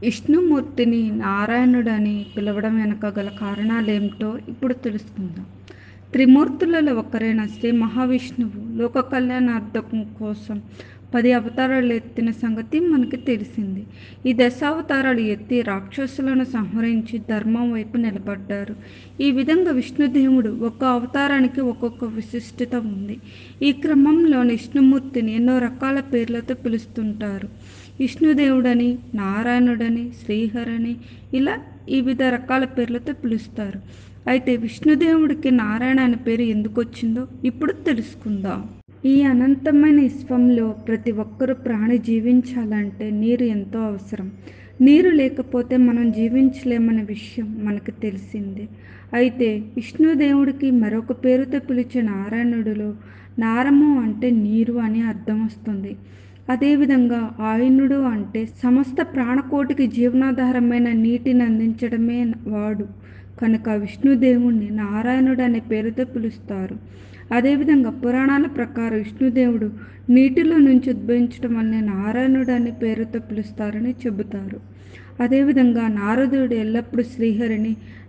విష్ణుమూర్తిని నారాయణుడని పిలవడం వెనుక గల కారణాలేమిటో ఇప్పుడు తెలుసుకుందాం త్రిమూర్తులలో ఒకరైన శ్రీ మహావిష్ణువు లోక కళ్యాణార్థం కోసం పది అవతారాలు ఎత్తిన సంగతి మనకి తెలిసింది ఈ దశావతారాలు ఎత్తి రాక్షసులను సంహరించి ధర్మం వైపు నిలబడ్డారు ఈ విధంగా విష్ణుదేవుడు ఒక్క అవతారానికి ఒక్కొక్క విశిష్టత ఉంది ఈ క్రమంలో విష్ణుమూర్తిని ఎన్నో రకాల పేర్లతో పిలుస్తుంటారు విష్ణుదేవుడని నారాయణుడని శ్రీహరని ఇలా వివిధ రకాల పేర్లతో పిలుస్తారు అయితే విష్ణుదేవుడికి నారాయణ అనే పేరు ఎందుకు వచ్చిందో ఇప్పుడు తెలుసుకుందాం ఈ అనంతమైన విశ్వంలో ప్రతి ఒక్కరూ ప్రాణి జీవించాలంటే నీరు ఎంతో అవసరం నీరు లేకపోతే మనం జీవించలేమనే విషయం మనకు తెలిసిందే అయితే విష్ణుదేవుడికి మరొక పేరుతో పిలిచే నారాయణుడిలో నారము అంటే నీరు అని అర్థం వస్తుంది అదేవిధంగా ఆయునుడు అంటే సమస్త ప్రాణకోటికి జీవనాధారమైన నీటిని అందించడమే వాడు కనుక విష్ణుదేవుణ్ణి నారాయణుడు అనే పేరుతో పిలుస్తారు అదేవిధంగా పురాణాల ప్రకారం విష్ణుదేవుడు నీటిలో నుంచి ఉద్భవించడం వల్లనే నారాయణుడు అనే పేరుతో పిలుస్తారని చెబుతారు అదేవిధంగా నారదుడు ఎల్లప్పుడూ శ్రీహరిని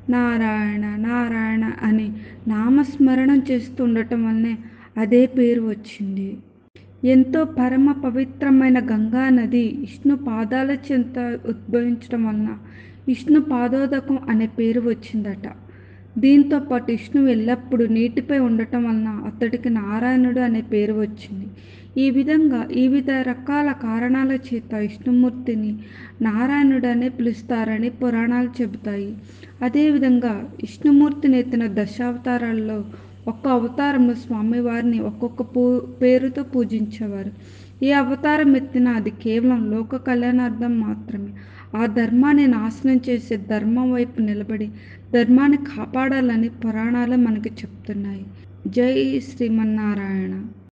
నారాయణ నారాయణ అని నామస్మరణం చేస్తూ ఉండటం వల్లనే అదే పేరు వచ్చింది ఎంతో పరమ పవిత్రమైన గంగా నది విష్ణు పాదాల చెంత ఉద్భవించడం వలన విష్ణు పాదోదకం అనే పేరు వచ్చిందట దీంతో పాటు విష్ణు ఎల్లప్పుడూ నీటిపై ఉండటం వలన అతడికి నారాయణుడు అనే పేరు వచ్చింది ఈ విధంగా వివిధ రకాల కారణాల చేత విష్ణుమూర్తిని నారాయణుడు అనే పిలుస్తారని పురాణాలు చెబుతాయి అదేవిధంగా విష్ణుమూర్తిని ఎత్తిన దశావతారాల్లో ఒక్క అవతారంలో స్వామివారిని ఒక్కొక్క పూ పేరుతో పూజించేవారు ఏ అవతారం ఎత్తినా అది కేవలం లోక కళ్యాణార్థం మాత్రమే ఆ ధర్మాన్ని నాశనం చేసే ధర్మం వైపు నిలబడి ధర్మాన్ని కాపాడాలని పురాణాలు మనకి చెప్తున్నాయి జై శ్రీమన్నారాయణ